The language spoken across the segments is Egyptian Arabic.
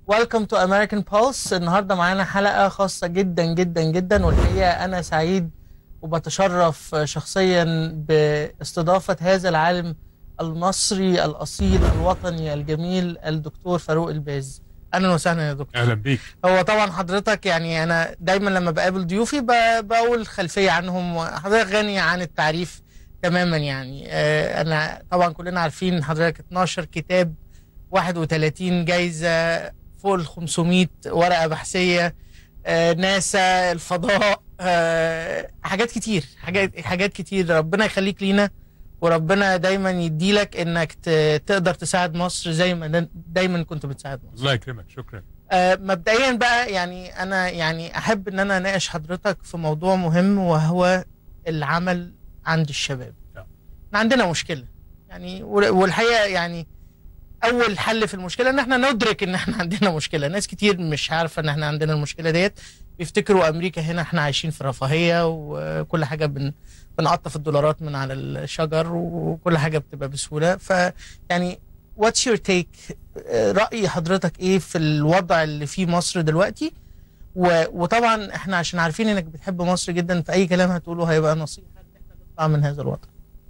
ويلكم تو امريكان بولس النهارده معانا حلقه خاصه جدا جدا جدا والحقيقه انا سعيد وبتشرف شخصيا باستضافه هذا العالم المصري الاصيل الوطني الجميل الدكتور فاروق الباز اهلا وسهلا يا دكتور اهلا بيك هو طبعا حضرتك يعني انا دايما لما بقابل ضيوفي ب- بقول خلفيه عنهم حضرتك غني عن التعريف تماما يعني آه، انا طبعا كلنا عارفين حضرتك 12 كتاب 31 جايزه فوق ال 500 ورقه بحثيه آه، ناسا الفضاء آه، حاجات كتير حاجات حاجات كتير ربنا يخليك لينا وربنا دايما يديلك انك ت- تقدر تساعد مصر زي ما دا- دايما كنت بتساعد مصر الله يكرمك شكرا آه، مبدئيا بقى يعني انا يعني احب ان انا اناقش حضرتك في موضوع مهم وهو العمل عند الشباب نعم. احنا عندنا مشكله يعني وال- والحقيقه يعني اول حل في المشكله ان احنا ندرك ان احنا عندنا مشكله ناس كتير مش عارفه ان احنا عندنا المشكله ديت بيفتكروا امريكا هنا احنا عايشين في رفاهيه وكل حاجه بن بنقطف الدولارات من على الشجر وكل حاجه بتبقى بسهوله فيعني واتس يور تيك راي حضرتك ايه في الوضع اللي فيه مصر دلوقتي و... وطبعا احنا عشان عارفين انك بتحب مصر جدا في اي كلام هتقوله هيبقى نصيحه ان احنا نطلع من هذا الوضع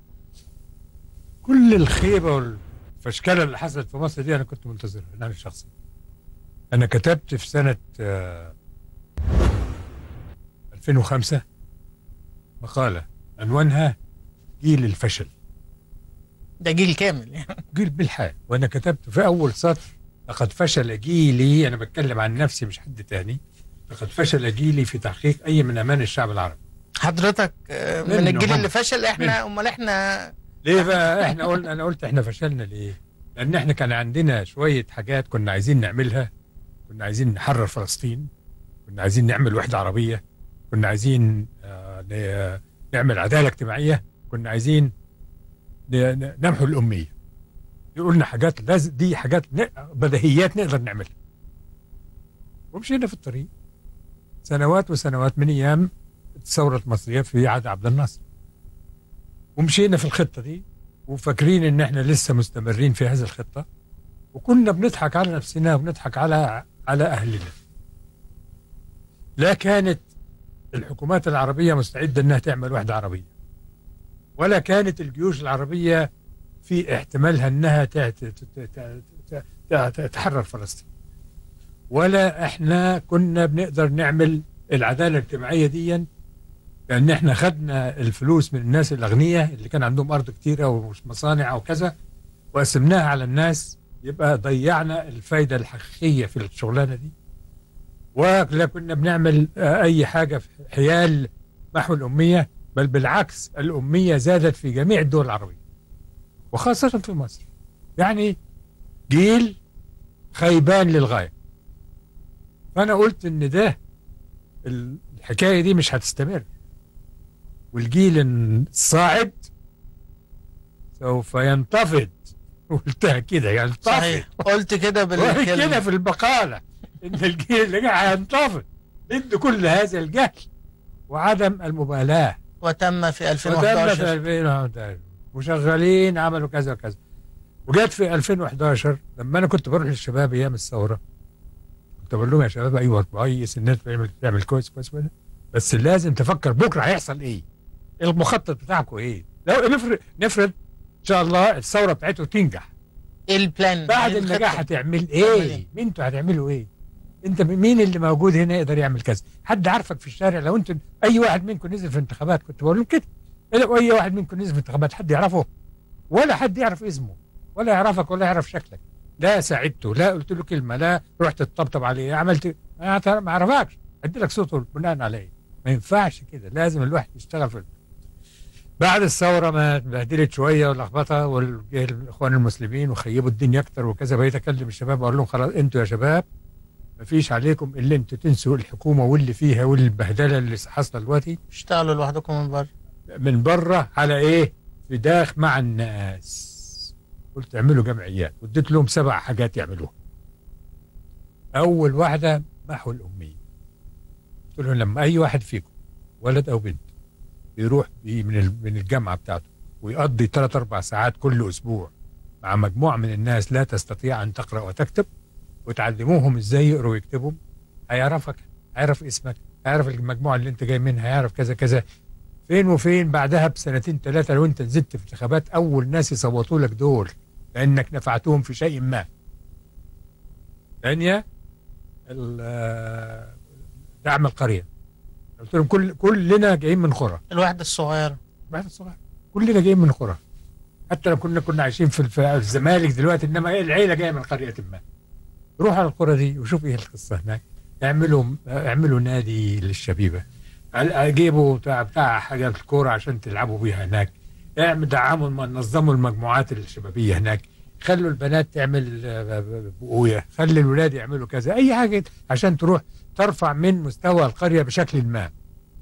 كل الخيبه والفشكله اللي حصلت في مصر دي انا كنت منتظرها انا شخصيا انا كتبت في سنه آه، 2005 مقاله عنوانها جيل الفشل ده جيل كامل يعني جيل بالحال وانا كتبت في اول سطر لقد فشل جيلي انا بتكلم عن نفسي مش حد تاني لقد فشل جيلي في تحقيق اي من امان الشعب العربي حضرتك آه، من منه الجيل هم. اللي فشل احنا امال احنا ليه بقى احنا قلنا انا قلت احنا فشلنا ليه؟ لان احنا كان عندنا شويه حاجات كنا عايزين نعملها كنا عايزين نحرر فلسطين كنا عايزين نعمل وحده عربيه كنا عايزين آه، ن- نعمل عداله اجتماعيه كنا عايزين ن- ن- نمحو الاميه دي قلنا حاجات لازم دي حاجات ن- بديهيات نقدر نعملها ومشينا في الطريق سنوات وسنوات من ايام الثوره المصريه في عهد عبد الناصر ومشينا في الخطه دي وفاكرين ان احنا لسه مستمرين في هذه الخطه وكنا بنضحك على نفسنا وبنضحك على على اهلنا لا كانت الحكومات العربيه مستعده انها تعمل وحده عربيه ولا كانت الجيوش العربيه في احتمالها انها ت- ت- ت- ت- ت- ت- تحرر فلسطين ولا احنا كنا بنقدر نعمل العداله الاجتماعيه دي لان احنا خدنا الفلوس من الناس الاغنياء اللي كان عندهم ارض كتيره ومصانع وكذا وقسمناها على الناس يبقى ضيعنا الفايده الحقيقيه في الشغلانه دي ولا كنا بنعمل آه، اي حاجه في حيال محو الاميه بل بالعكس الاميه زادت في جميع الدول العربيه وخاصه في مصر يعني جيل خيبان للغايه فانا قلت ان ده الحكايه دي مش هتستمر والجيل الصاعد سوف ينتفض قلتها كده ينتفض صحيح قلت كده كده بالكلمه في المقالة إن الجيل اللي جاي هينتفض ضد كل هذا الجهل وعدم المبالاة وتم في وتم في 2011 2011 وشغالين عملوا كذا وكذا وجت في 2011 لما أنا كنت بروح للشباب أيام الثورة كنت بقول لهم يا شباب أيوه كويس الناس بتعمل بتعمل كويس كويس كويس بس لازم تفكر بكرة هيحصل إيه المخطط بتاعكم إيه لو نفرض نفرض إن شاء الله الثورة بتاعته تنجح ايه البلان بعد إيه النجاح الخطة؟ هتعمل تعمل إيه؟ ايه؟ مين انتوا هتعملوا ايه؟ انت مين اللي موجود هنا يقدر يعمل كذا؟ حد عارفك في الشارع لو انت اي واحد منكم نزل في انتخابات كنت بقول لهم كده لو اي واحد منكم نزل في انتخابات حد يعرفه ولا حد يعرف اسمه ولا يعرفك ولا يعرف شكلك لا ساعدته لا قلت له كلمه لا رحت تطبطب عليه عملت ما أعرف- ما اعرفكش ادي لك صوته بناء على ايه؟ ما ينفعش كده لازم الواحد يشتغل في بعد الثورة ما اتبهدلت شوية واللخبطة والإخوان المسلمين وخيبوا الدنيا أكتر وكذا بقيت أكلم الشباب أقول لهم خلاص أنتوا يا شباب ما فيش عليكم إلا أنتوا تنسوا الحكومة واللي فيها والبهدلة اللي حاصلة دلوقتي اشتغلوا لوحدكم من بره من بره على إيه؟ في داخ مع الناس قلت اعملوا جمعيات واديت لهم سبع حاجات يعملوها أول واحدة محو الأمية قلت لهم لما أي واحد فيكم ولد أو بنت يروح بي- من ال- من الجامعه بتاعته ويقضي ثلاث اربع ساعات كل اسبوع مع مجموعه من الناس لا تستطيع ان تقرا وتكتب وتعلموهم ازاي يقروا ويكتبوا هيعرفك هيعرف اسمك هيعرف المجموعه اللي انت جاي منها هيعرف كذا كذا فين وفين بعدها بسنتين ثلاثه لو انت نزلت في انتخابات اول ناس يصوتوا لك دول لانك نفعتهم في شيء ما ثانيه ال- آه، دعم القريه قلت لهم كل كلنا جايين من قرى الوحده الصغيره بعد الصغير كلنا جايين من قرى حتى لو كنا كنا عايشين في في الزمالك دلوقتي انما إيه العيله جايه من قريه ما روح على القرى دي وشوف ايه القصه هناك اعملوا اعملوا نادي للشبيبه ال- جيبوا بتاع بتاع حاجه الكوره عشان تلعبوا بيها هناك اعمل دعموا الم- نظموا المجموعات الشبابيه هناك خلوا البنات تعمل آه، بقويه خلي الولاد يعملوا كذا اي حاجه عشان تروح ترفع من مستوى القريه بشكل ما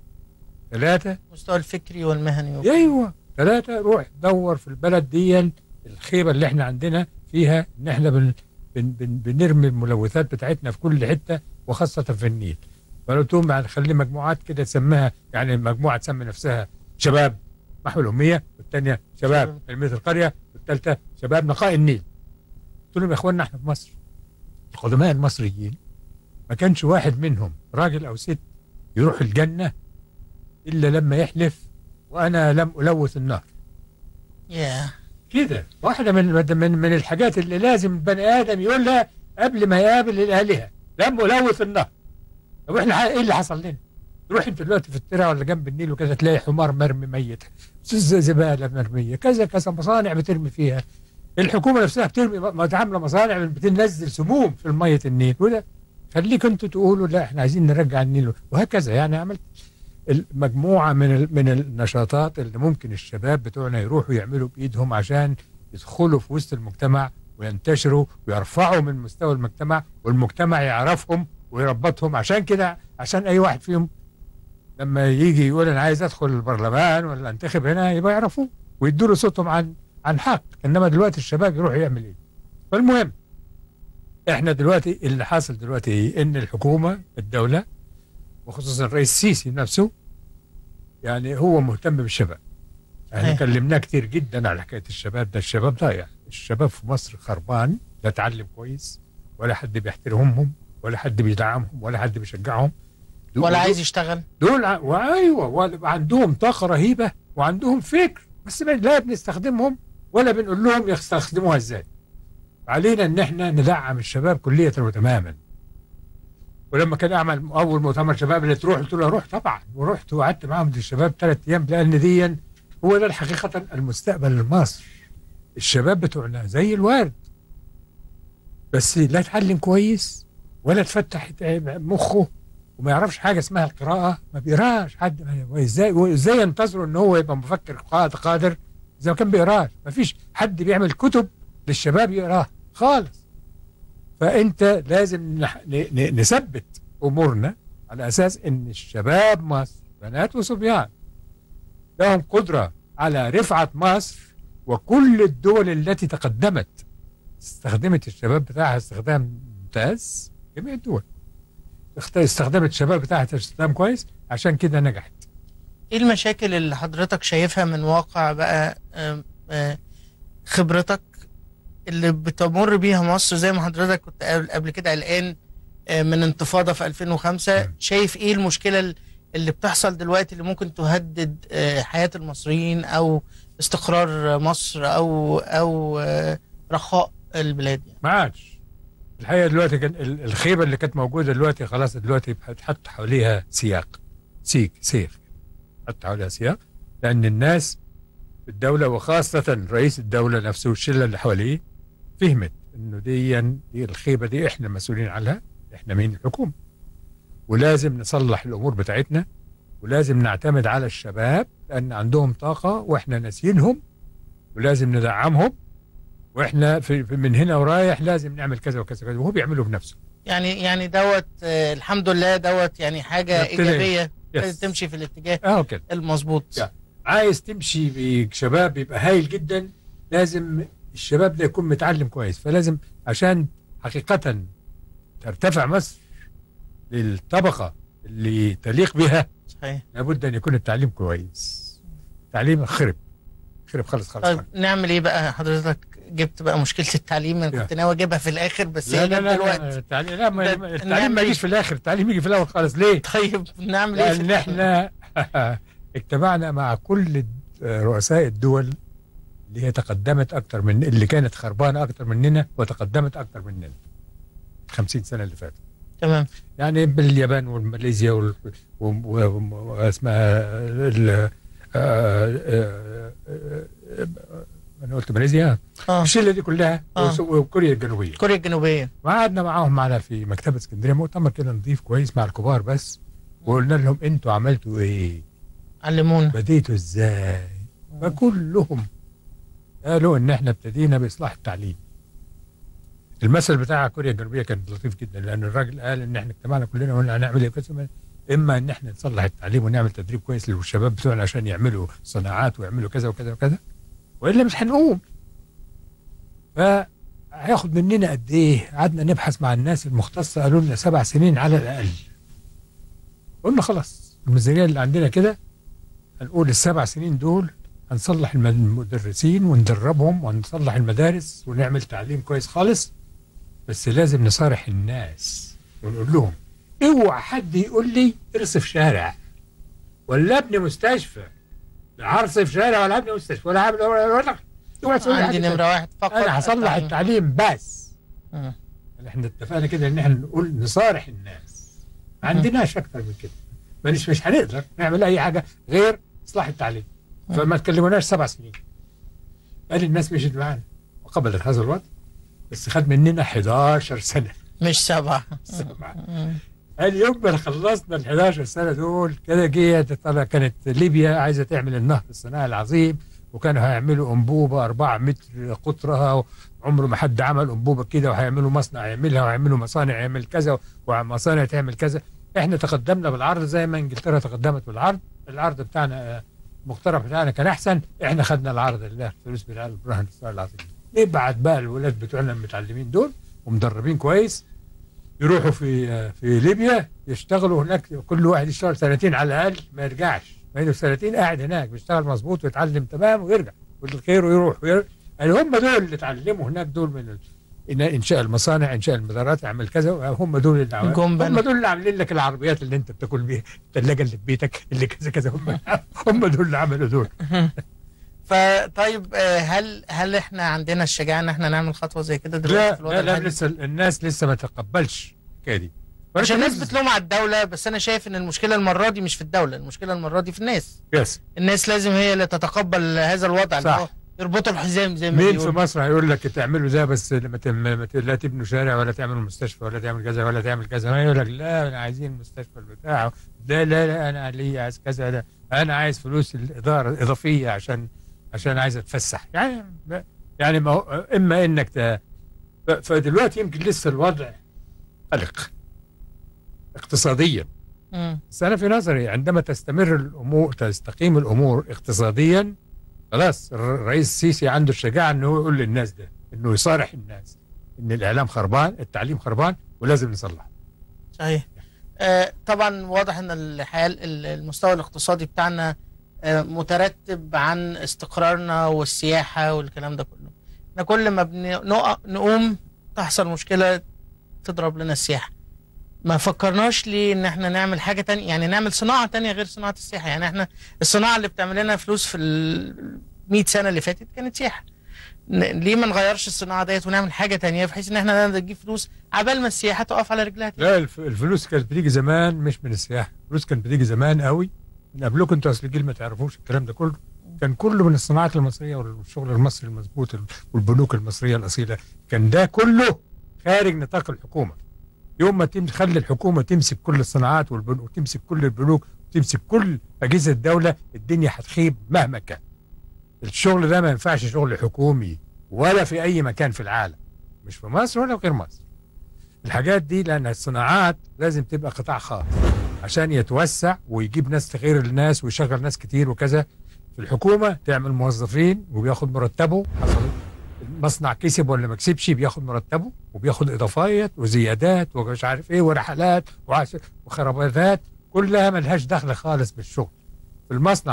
ثلاثه المستوى الفكري والمهني وكل- ايوه ثلاثة روح دور في البلد دي الخيبة اللي احنا عندنا فيها ان احنا بن بن بن بنرمي الملوثات بتاعتنا في كل حتة وخاصة في النيل فقلت لهم يعني خلي مجموعات كده تسميها يعني مجموعة تسمي نفسها شباب محو الأمية والثانية شباب شباب. تنمية القرية والثالثة شباب نقاء النيل قلت لهم يا اخوانا احنا في مصر القدماء المصريين ما كانش واحد منهم راجل او ست يروح الجنة الا لما يحلف وانا لم الوث النار ياه كده واحده من من من الحاجات اللي لازم البني ادم يقولها قبل ما يقابل الالهه لم الوث النار طب احنا ح- ايه اللي حصل لنا؟ تروح انت دلوقتي في الترعه ولا جنب النيل وكذا تلاقي حمار مرمي ميت ز- زباله مرميه كذا كذا مصانع بترمي فيها الحكومه نفسها بترمي م- عامله مصانع بتنزل سموم في ميه النيل وده خليك انتوا تقولوا لا احنا عايزين نرجع النيل وهكذا يعني عملت المجموعه من ال- من النشاطات اللي ممكن الشباب بتوعنا يروحوا يعملوا بايدهم عشان يدخلوا في وسط المجتمع وينتشروا ويرفعوا من مستوى المجتمع والمجتمع يعرفهم ويربطهم عشان كده عشان اي واحد فيهم لما يجي يقول انا عايز ادخل البرلمان ولا انتخب هنا يبقى يعرفوه ويدوا له صوتهم عن عن حق انما دلوقتي الشباب يروح يعمل ايه فالمهم احنا دلوقتي اللي حاصل دلوقتي ايه ان الحكومه الدوله وخصوصا الرئيس السيسي نفسه يعني هو مهتم بالشباب احنا أيه. كلمناه كتير جدا على حكايه الشباب ده الشباب ضايع الشباب في مصر خربان لا تعلم كويس ولا حد بيحترمهم ولا حد بيدعمهم ولا حد بيشجعهم ولا عايز يشتغل دول ع- وايوه وعندهم طاقه رهيبه وعندهم فكر بس ما- لا بنستخدمهم ولا بنقول لهم يستخدموها ازاي علينا ان احنا ندعم الشباب كليه وتماما ولما كان اعمل اول مؤتمر شباب اللي تروح قلت له روح طبعا ورحت وقعدت معاهم الشباب ثلاث ايام لان دي هو ده حقيقه المستقبل لمصر الشباب بتوعنا زي الورد بس لا اتعلم كويس ولا تفتح مخه وما يعرفش حاجه اسمها القراءه ما بيقراش حد ازاي ازاي ينتظروا ان هو يبقى مفكر قائد قادر اذا ما كان بيقراش ما فيش حد بيعمل كتب للشباب يقراها خالص فانت لازم نح- ن- ن- نثبت امورنا على اساس ان الشباب مصر بنات وصبيان لهم قدره على رفعه مصر وكل الدول التي تقدمت استخدمت الشباب بتاعها استخدام ممتاز جميع الدول اخت- استخدمت الشباب بتاعها استخدام كويس عشان كده نجحت ايه المشاكل اللي حضرتك شايفها من واقع بقى آم، آه، خبرتك اللي بتمر بيها مصر زي ما حضرتك كنت قبل قبل كده قلقان آه، من انتفاضة في 2005 مم. شايف ايه المشكلة ال- اللي بتحصل دلوقتي اللي ممكن تهدد آه، حياة المصريين او استقرار مصر او او آه، رخاء البلاد يعني. ما عادش الحقيقه دلوقتي كان ال- الخيبه اللي كانت موجوده دلوقتي خلاص دلوقتي هتحط حواليها سياق سيك سيف حط حواليها سياق لان الناس في الدوله وخاصه رئيس الدوله نفسه والشله اللي حواليه فهمت انه دي دي الخيبه دي احنا مسؤولين عنها احنا مين الحكومه ولازم نصلح الامور بتاعتنا ولازم نعتمد على الشباب لان عندهم طاقه واحنا ناسيينهم ولازم ندعمهم واحنا في في- من هنا ورايح لازم نعمل كذا وكذا وكذا وهو بيعمله بنفسه يعني يعني دوت آه، الحمد لله دوت يعني حاجة ابتدى- إيجابية يس. تمشي في الاتجاه اه كده المظبوط يا. عايز تمشي بشباب يبقى هايل جدا لازم الشباب ده يكون متعلم كويس فلازم عشان حقيقة ترتفع مصر للطبقة اللي تليق بها صحيح لابد أن يكون التعليم كويس تعليم خرب خرب خالص خالص طيب نعمل ايه بقى حضرتك جبت بقى مشكله التعليم انا يا. كنت ناوي اجيبها في الاخر بس لا هي لا جت لا, لا دلوقتي التعليم لا ما ده- التعليم نعمل ما إيه؟ يجيش في الاخر التعليم يجي في الاول خالص ليه؟ طيب نعمل ايه في لان احنا اجتمعنا مع كل رؤساء الدول اللي هي تقدمت اكتر من اللي كانت خربانه اكتر مننا وتقدمت اكتر مننا 50 سنه اللي فاتت تمام يعني باليابان والماليزيا وال... و... و... واسمها ال... آه... آه... آه... انا قلت ماليزيا اه الشله دي كلها آه. وس- وكوريا الجنوبيه كوريا الجنوبيه وقعدنا معاهم معنا في مكتبه اسكندريه مؤتمر كده نظيف كويس مع الكبار بس وقلنا لهم انتوا عملتوا ايه؟ علمونا بديتوا ازاي؟ فكلهم قالوا ان احنا ابتدينا باصلاح التعليم. المثل بتاع كوريا الجنوبيه كان لطيف جدا لان الراجل قال ان احنا اجتمعنا كلنا وقلنا هنعمل ايه كذا اما ان احنا نصلح التعليم ونعمل تدريب كويس للشباب بتوعنا عشان يعملوا صناعات ويعملوا كذا وكذا وكذا والا مش هنقوم. فهياخد مننا قد ايه؟ قعدنا نبحث مع الناس المختصه قالوا لنا سبع سنين على الاقل. قلنا خلاص الميزانيه اللي عندنا كده هنقول السبع سنين دول هنصلح الم- المدرسين وندربهم ونصلح المدارس ونعمل تعليم كويس خالص بس لازم نصارح الناس ونقول لهم اوعى حد يقول لي ارصف شارع ولا ابني مستشفى لا هرصف شارع ولا ابني مستشفى ولا هعمل ولا ولا اوعى تقول لي عندي حاجة نمره واحد فقط انا هصلح التعليم. التعليم بس مم. احنا اتفقنا كده ان احنا نقول نصارح الناس ما عندناش اكتر من كده مش مش هنقدر نعمل اي حاجه غير اصلاح التعليم فما تكلموناش سبع سنين قال الناس مشيت معانا وقبلت هذا الوضع بس خد مننا 11 سنه مش سبعه سبعة. مم. قال يوم ما خلصنا ال 11 سنه دول كده جه طلع كانت ليبيا عايزه تعمل النهر الصناعي العظيم وكانوا هيعملوا انبوبه 4 متر قطرها عمره ما حد عمل انبوبه كده وهيعملوا مصنع يعملها وهيعملوا مصانع يعمل كذا ومصانع تعمل كذا احنا تقدمنا بالعرض زي ما انجلترا تقدمت بالعرض العرض بتاعنا آه، المقترح بتاعنا كان احسن احنا خدنا العرض اللي فلوس بتاع البرهان الصالح العظيم نبعت بقى الولاد بتوعنا المتعلمين دول ومدربين كويس يروحوا في في ليبيا يشتغلوا هناك كل واحد يشتغل سنتين على الاقل ما يرجعش ما له سنتين قاعد هناك بيشتغل مظبوط ويتعلم تمام ويرجع والخير ويروح ويرجع يعني هم دول اللي اتعلموا هناك دول من ال- إن- انشاء المصانع انشاء المدارات اعمل كذا هم دول اللي عمل- جم بنا. هم دول اللي عاملين لك العربيات اللي انت بتاكل بيها الثلاجه اللي في بيتك اللي كذا كذا هم هم دول اللي عملوا دول فطيب آه، هل هل احنا عندنا الشجاعه ان احنا نعمل خطوه زي كده دلوقتي لا في الوضع لا, لا الحالي؟ لسه الناس لسه ما تقبلش الحكايه دي عشان الناس ولكن- بتلوم على الدوله بس انا شايف ان المشكله المره دي مش في الدوله المشكله المره دي في الناس يس الناس لازم هي اللي تتقبل هذا الوضع اللي صح. هو يربطوا الحزام زي ما مين في بيقولوا مصر هيقول لك تعملوا ده بس لما تم... ما ت- لا تبنوا شارع ولا تعملوا مستشفى ولا تعمل كذا ولا تعمل كذا ما يقول لك لا انا عايزين المستشفى بتاعه لا لا لا انا لي عايز كذا لا انا عايز فلوس الاداره الاضافيه عشان عشان عايز اتفسح يعني يعني ما هو اما انك ت... ف- فدلوقتي يمكن لسه الوضع قلق اقتصاديا مم. بس انا في نظري عندما تستمر الامور تستقيم الامور اقتصاديا خلاص الر- الرئيس السيسي عنده الشجاعه انه يقول للناس ده انه يصارح الناس ان الاعلام خربان التعليم خربان ولازم نصلحه صحيح آه طبعا واضح ان الحياه ال- المستوى الاقتصادي بتاعنا آه مترتب عن استقرارنا والسياحه والكلام ده كله احنا كل ما بنقع نقوم تحصل مشكله تضرب لنا السياحه ما فكرناش ليه ان احنا نعمل حاجه تانية يعني نعمل صناعه تانية غير صناعه السياحه يعني احنا الصناعه اللي بتعمل لنا فلوس في ال 100 سنه اللي فاتت كانت سياحه ن- ليه ما نغيرش الصناعه ديت ونعمل حاجه تانية بحيث ان احنا نقدر نجيب فلوس عبال ما السياحه تقف على رجلها تاني. لا الف- الفلوس كانت بتيجي زمان مش من السياحه الفلوس كانت بتيجي زمان قوي من قبلكم انتوا اصل الجيل ما تعرفوش الكلام ده كله كان كله من الصناعات المصريه والشغل المصري المظبوط والبنوك المصريه الاصيله كان ده كله خارج نطاق الحكومه يوم ما تم تخلي الحكومه تمسك كل الصناعات والبنوك وتمسك كل البنوك وتمسك كل اجهزه الدوله الدنيا هتخيب مهما كان الشغل ده ما ينفعش شغل حكومي ولا في اي مكان في العالم مش في مصر ولا في غير مصر الحاجات دي لان الصناعات لازم تبقى قطاع خاص عشان يتوسع ويجيب ناس غير الناس ويشغل ناس كتير وكذا في الحكومه تعمل موظفين وبياخد مرتبه حصل المصنع كسب ولا ما كسبش بياخد مرتبه وبياخد اضافات وزيادات ومش عارف ايه ورحلات وعش- وخرابات كلها ملهاش دخل خالص بالشغل في المصنع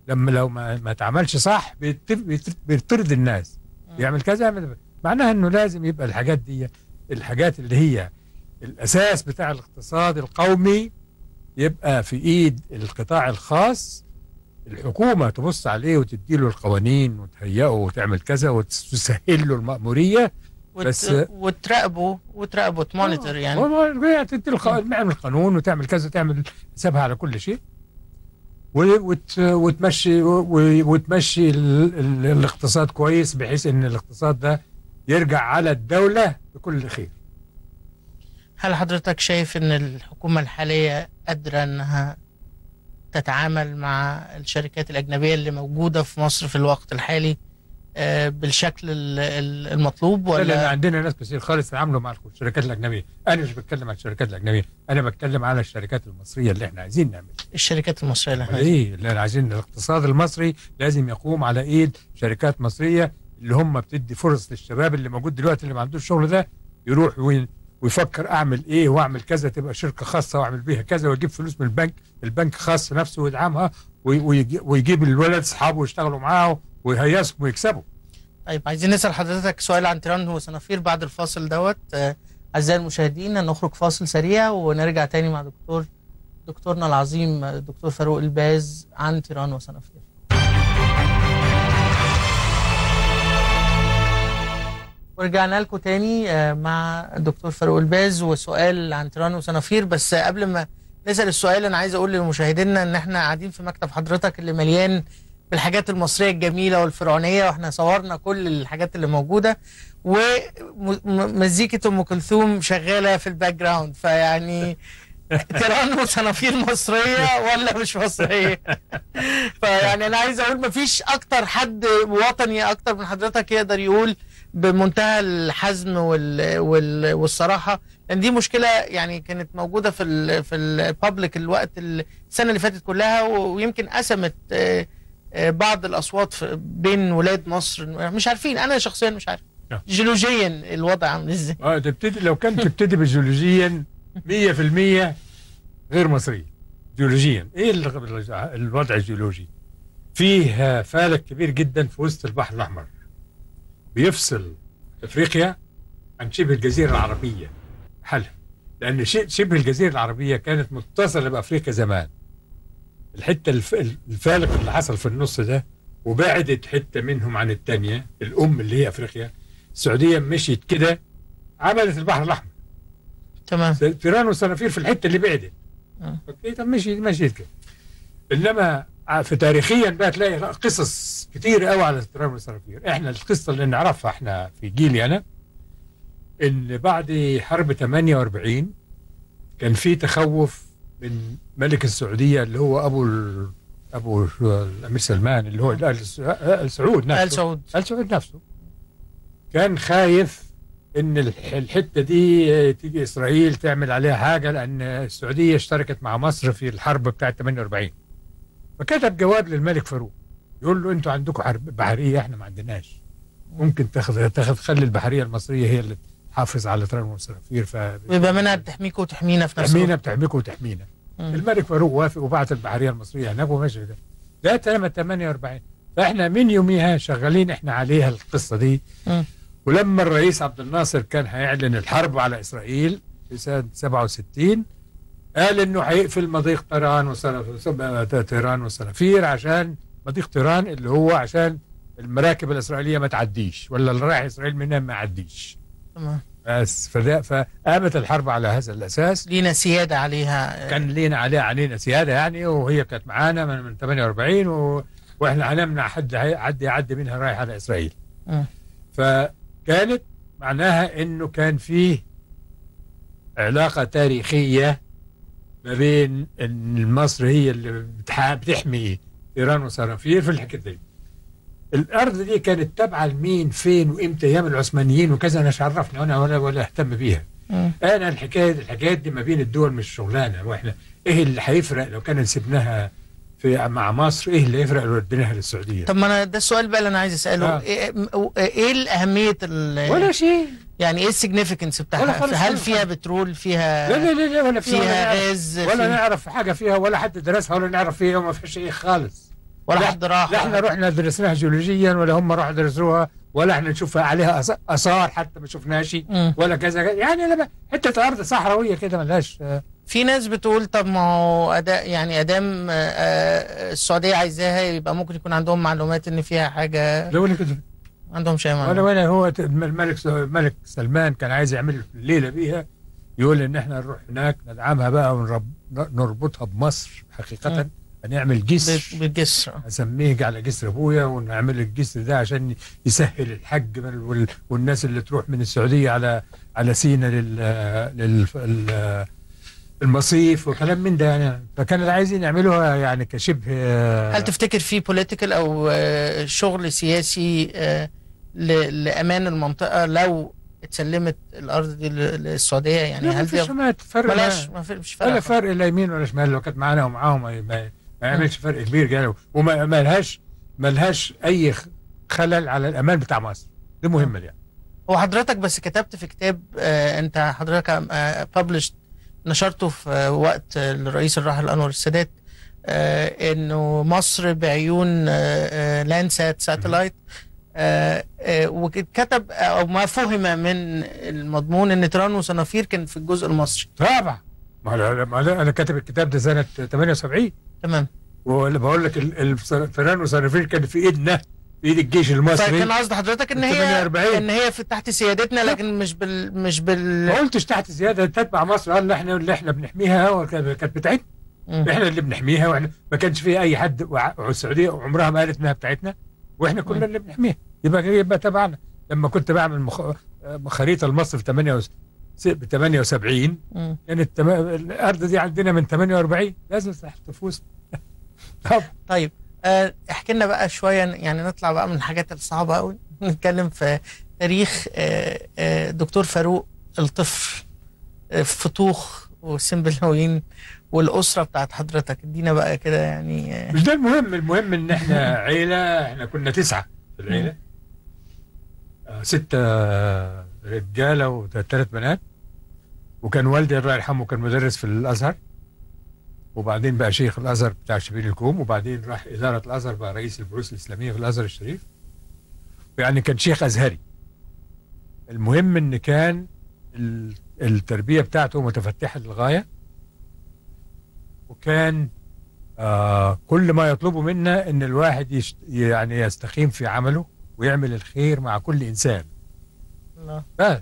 لما لو ما ما اتعملش صح بيطر- بيطر- بيطرد الناس يعمل كذا يعمل معناها انه لازم يبقى الحاجات دي الحاجات اللي هي الاساس بتاع الاقتصاد القومي يبقى في ايد القطاع الخاص الحكومه تبص عليه وتديله القوانين وتهيئه وتعمل كذا وتسهل له المأموريه وت... بس- وتراقبه وتراقبه تمونيتور يعني يعني تدي الق- تعمل قانون وتعمل كذا تعمل حسابها على كل شيء و- وت... وتمشي و- وتمشي ال... ال... الاقتصاد كويس بحيث ان الاقتصاد ده يرجع على الدوله بكل خير هل حضرتك شايف ان الحكومة الحالية قادرة انها تتعامل مع الشركات الأجنبية اللي موجودة في مصر في الوقت الحالي آه، بالشكل ال- ال- المطلوب لان ولا عندنا ناس كثير خالص يتعاملوا مع الشركات الاجنبيه انا مش بتكلم عن الشركات الاجنبيه انا بتكلم على الشركات المصريه اللي احنا عايزين نعملها الشركات المصرية اللي احنا ايه اللي عايزين الاقتصاد المصري لازم يقوم على ايد شركات مصريه اللي هم بتدي فرص للشباب اللي موجود دلوقتي اللي ما عندوش شغل ده يروح وين ويفكر اعمل ايه واعمل كذا تبقى شركه خاصه واعمل بيها كذا ويجيب فلوس من البنك البنك خاص نفسه ويدعمها وي- ويجي- ويجيب الولد اصحابه يشتغلوا معاه ويهيسهم ويكسبوا طيب عايزين نسأل حضرتك سؤال عن تيران وصنافير بعد الفاصل دوت آه، أعزائي المشاهدين نخرج فاصل سريع ونرجع تاني مع دكتور دكتورنا العظيم آه، دكتور فاروق الباز عن تيران وصنافير ورجعنا لكم تاني آه، مع الدكتور فاروق الباز وسؤال عن تيران وصنافير بس قبل ما نسأل السؤال أنا عايز أقول لمشاهدينا إن إحنا قاعدين في مكتب حضرتك اللي مليان بالحاجات المصرية الجميلة والفرعونية واحنا صورنا كل الحاجات اللي موجودة ومزيكة أم كلثوم شغالة في الباك جراوند فيعني تيران وصنافير مصرية ولا مش مصرية فيعني أنا عايز أقول مفيش أكتر حد وطني أكتر من حضرتك يقدر يقول بمنتهى الحزم وال وال والصراحة لأن دي مشكلة يعني كانت موجودة في ال في البابليك الوقت السنة اللي فاتت كلها ويمكن قسمت آه، آه، بعض الاصوات في- بين ولاد مصر مش عارفين انا شخصيا مش عارف نعم. جيولوجيا الوضع عامل ازاي اه تبتدي لو كانت تبتدي بجيولوجيا 100% غير مصريه جيولوجيا ايه ال- الوضع الجيولوجي فيه فالك كبير جدا في وسط البحر الاحمر بيفصل افريقيا عن شبه الجزيره العربيه حالها لان ش- شبه الجزيره العربيه كانت متصله بافريقيا زمان الحته الف- الفالق اللي حصل في النص ده وبعدت حته منهم عن الثانيه الام اللي هي افريقيا السعوديه مشيت كده عملت البحر الاحمر تمام تيران وصنافير في الحته اللي بعدت آه. اوكي طب مشي مشيت كده انما ع- في تاريخيا بقى تلاقي قصص كتير قوي على تيران وصنافير احنا القصه اللي نعرفها احنا في جيلي انا ان بعد حرب 48 كان في تخوف من ملك السعوديه اللي هو ابو ال... ابو الامير سلمان اللي هو ال- الس- ال سعود نفسه ال سعود ال سعود نفسه كان خايف ان الح- الحته دي آه، تيجي اسرائيل تعمل عليها حاجه لان السعوديه اشتركت مع مصر في الحرب بتاعه 48 فكتب جواب للملك فاروق يقول له انتوا عندكم حرب بحريه احنا ما عندناش ممكن تاخذ تاخذ خلي البحريه المصريه هي اللي تحافظ على تران والصنافير ف ويبقى منها بتحميكوا وتحمينا في نفس تحمينا الوقت بتحميكم وتحمينا مم. الملك فاروق وافق وبعت البحريه المصريه هناك وماشي ده ده تم 48 فاحنا من يوميها شغالين احنا عليها القصه دي مم. ولما الرئيس عبد الناصر كان هيعلن الحرب على اسرائيل في سنه 67 قال انه هيقفل مضيق طيران وصنافير طيران وصنافير عشان مضيق طيران اللي هو عشان المراكب الاسرائيليه ما تعديش ولا اللي رايح اسرائيل منها ما يعديش تمام بس فده فقامت الحرب على هذا الاساس لينا سيادة عليها كان لينا عليها علينا سياده يعني وهي كانت معانا من, من 48 و... واحنا هنمنع حد يعدي يعدي منها رايح على اسرائيل مم. فكانت معناها انه كان فيه علاقه تاريخيه ما بين ان مصر هي اللي بتح... بتحمي ايران وصنافير في الحكايه دي الارض دي كانت تابعه لمين فين وامتى ايام العثمانيين وكذا انا مش عرفني انا ولا ولا اهتم بيها مم. انا الحكايه الحكايات دي ما بين الدول مش شغلانه واحنا ايه اللي هيفرق لو كان سيبناها في مع مصر ايه اللي يفرق لو اديناها للسعوديه طب ما انا ده السؤال بقى اللي انا عايز اساله آه. ايه م- ايه الاهميه ال- ولا شيء يعني ايه السيجنيفيكانس ولا بتاعها خالص هل ولا فيها خالص. بترول فيها لا لا لا, لا ولا فيها فيها ولا, نعرف غاز ولا في- نعرف حاجه فيها ولا حد درسها ولا نعرف فيها وما فيش شيء خالص ولا لا- حد راح لا احنا رحنا درسناها جيولوجيا ولا هم راحوا درسوها ولا احنا نشوفها عليها أث- اثار حتى ما شفناش مم. ولا كذا كذا. يعني لما حته ارض صحراويه كده ملهاش آه، في ناس بتقول طب ما هو اداء يعني ادام آه، آه، السعوديه عايزاها يبقى ممكن يكون عندهم معلومات ان فيها حاجه لو اللي كنت ما عندهمش اي ولا معلومات ولا هو ت- الملك س- الملك سلمان كان عايز يعمل الليله بيها يقول ان احنا نروح هناك ندعمها بقى ونربطها بمصر حقيقه مم. هنعمل جسر بال- بالجسر اسميه على جسر ابويا ونعمل الجسر ده عشان يسهل الحج من- وال- والناس اللي تروح من السعوديه على على سينا لل لل ال- المصيف وكلام من ده يعني فكانوا عايزين يعملوها يعني كشبه هل تفتكر في بوليتيكال او آه، شغل سياسي آه، ل- لامان المنطقه لو اتسلمت الارض دي لل- للسعوديه يعني لا، ما هل فيش دي ما فرق بلاش ما ما في- مش ولا فارقه فرق لا يمين ولا شمال لو كانت معانا ومعاهم ما, ما, ما يعملش فرق كبير يعني وما ما لهاش ما لهاش اي خ- خلل على الامان بتاع مصر دي مهمه يعني هو حضرتك بس كتبت في كتاب آه، انت حضرتك ببلش نشرته في آه، وقت آه، الرئيس الراحل انور السادات آه، انه مصر بعيون لاندسات ساتلايت وكتب او ما فهم من المضمون ان تيران وصنافير كان في الجزء المصري طبعا ما أنا- ما أنا- انا كاتب الكتاب ده سنه 78 تمام ولا بقول لك ال- الفيران وصنافير كان في ايدنا في ايد الجيش المصري فكان قصد حضرتك ان من هي 48. ان هي في تحت سيادتنا لكن مش بال مش ما بال قلتش تحت زياده تتبع مصر قال احنا اللي احنا بنحميها وكانت كانت بتاعتنا مم. احنا اللي بنحميها واحنا ما كانش فيها اي حد وع- والسعوديه عمرها ما قالت انها بتاعتنا واحنا كنا اللي بنحميها يبقى يبقى تبعنا لما كنت بعمل مخ... خريطه لمصر في 8 ب 78 مم. كانت تم... الارض دي عندنا من 48 لازم تفوز طب طيب آه، احكي لنا بقى شويه يعني نطلع بقى من الحاجات الصعبه قوي نتكلم في تاريخ آه، آه، دكتور فاروق الطفل آه، فتوخ وسنبلاوين والاسره بتاعت حضرتك ادينا بقى كده يعني آه، مش ده المهم المهم ان احنا عيله احنا كنا تسعه في العيله آه، ستة رجاله وثلاث بنات وكان والدي الله يرحمه كان مدرس في الازهر وبعدين بقى شيخ الازهر بتاع شبيل الكوم وبعدين راح اداره الازهر بقى رئيس البحوث الاسلاميه في الازهر الشريف يعني كان شيخ ازهري المهم ان كان ال- التربيه بتاعته متفتحه للغايه وكان آه كل ما يطلبه منا ان الواحد يشت يعني يستقيم في عمله ويعمل الخير مع كل انسان الله. بس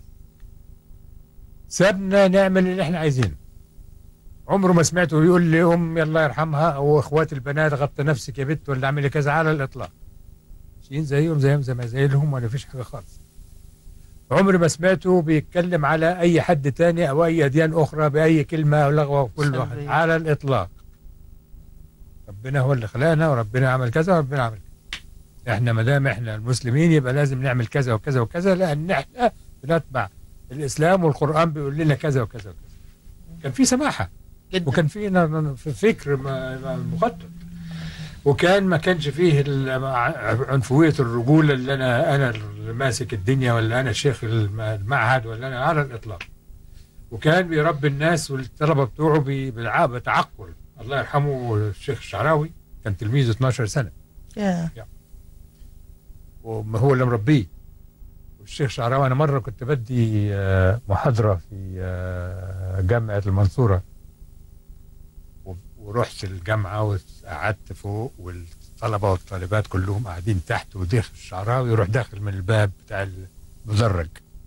سابنا نعمل اللي احنا عايزينه عمره ما سمعته يقول لي امي الله يرحمها او اخواتي البنات غطي نفسك يا بنت ولا اعملي كذا على الاطلاق ماشيين زيهم زيهم زي ما زيهم ولا فيش حاجه خالص عمري ما سمعته بيتكلم على اي حد تاني او اي اديان اخرى باي كلمه او لغوه وكل واحد سلبية. على الاطلاق ربنا هو اللي خلقنا وربنا عمل كذا وربنا عمل كذا احنا ما دام احنا المسلمين يبقى لازم نعمل كذا وكذا وكذا لان احنا بنتبع الاسلام والقران بيقول لنا كذا وكذا وكذا كان في سماحه جدا وكان في ن- في فكر ما- ما- مقدم وكان ما كانش فيه ال- عنفويه الرجوله اللي انا انا اللي ماسك الدنيا ولا انا شيخ الم- المعهد ولا انا على الاطلاق وكان بيربي الناس والطلبه بتوعه ب- بالع- بتعقل الله يرحمه الشيخ الشعراوي كان تلميذه 12 سنه يا. وما هو اللي مربيه والشيخ شعراوي انا مره كنت بدي آه، محاضره في آه، جامعه المنصوره و- ورحت الجامعه وقعدت فوق والطلبه والطالبات كلهم قاعدين تحت ودخل الشعراوي يروح داخل من الباب بتاع المدرج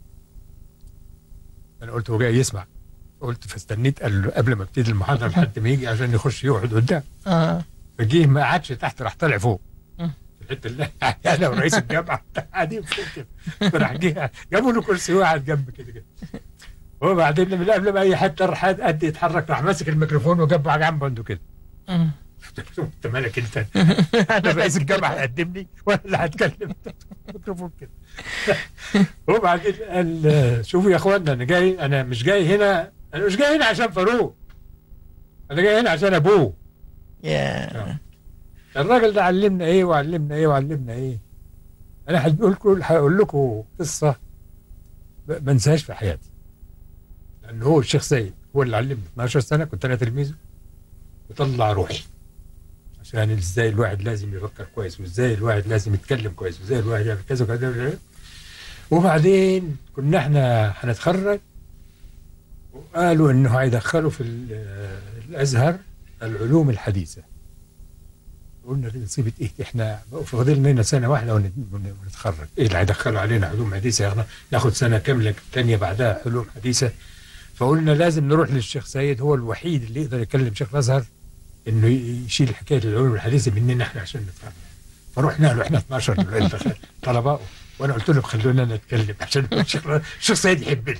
انا قلت هو جاي يسمع قلت فاستنيت قال له قبل ما ابتدي المحاضره لحد ما يجي عشان يخش يقعد قدام اه فجيه ما قعدش تحت راح طالع فوق مم. في الحته اللي انا ورئيس الجامعه قاعدين فوق كده فراح جه جابوا له كرسي وقعد جنب كده كده وبعدين من قبل ما اي حته راح قد يتحرك راح ماسك الميكروفون وجنبه على جنبه عنده كده مم. قلت له انت مالك انت انا رئيس الجامعه هيقدمني وانا اللي هتكلم الميكروفون كده وبعدين قال شوفوا يا اخوانا انا جاي انا مش جاي هنا انا مش جاي هنا عشان فاروق انا جاي هنا عشان ابوه يا الراجل ده علمنا ايه وعلمنا ايه وعلمنا ايه انا هقول لكم هقول لكم قصه ب- ما انساهاش في حياتي لان هو الشيخ سيد هو اللي علمني 12 سنه كنت انا تلميذه وطلع روحي عشان ازاي الواحد لازم يفكر كويس وازاي الواحد لازم يتكلم كويس وازاي الواحد يعمل كذا وكذا وبعدين كنا احنا هنتخرج وقالوا انه هيدخلوا في ال- الازهر العلوم الحديثه قلنا كده نسيبة ايه احنا فاضل لنا سنه واحده ون- ون- ونتخرج ايه اللي هيدخلوا علينا علوم حديثه يا ناخد سنه كامله ثانيه بعدها علوم حديثه فقلنا لازم نروح للشيخ سيد هو الوحيد اللي يقدر يكلم شيخ الازهر انه يشيل حكايه العلوم الحديثه مننا احنا عشان نتخرج فرحنا له احنا 12 طلباء وانا قلت لهم خلونا نتكلم عشان الشيخ الشيخ سيد يحبني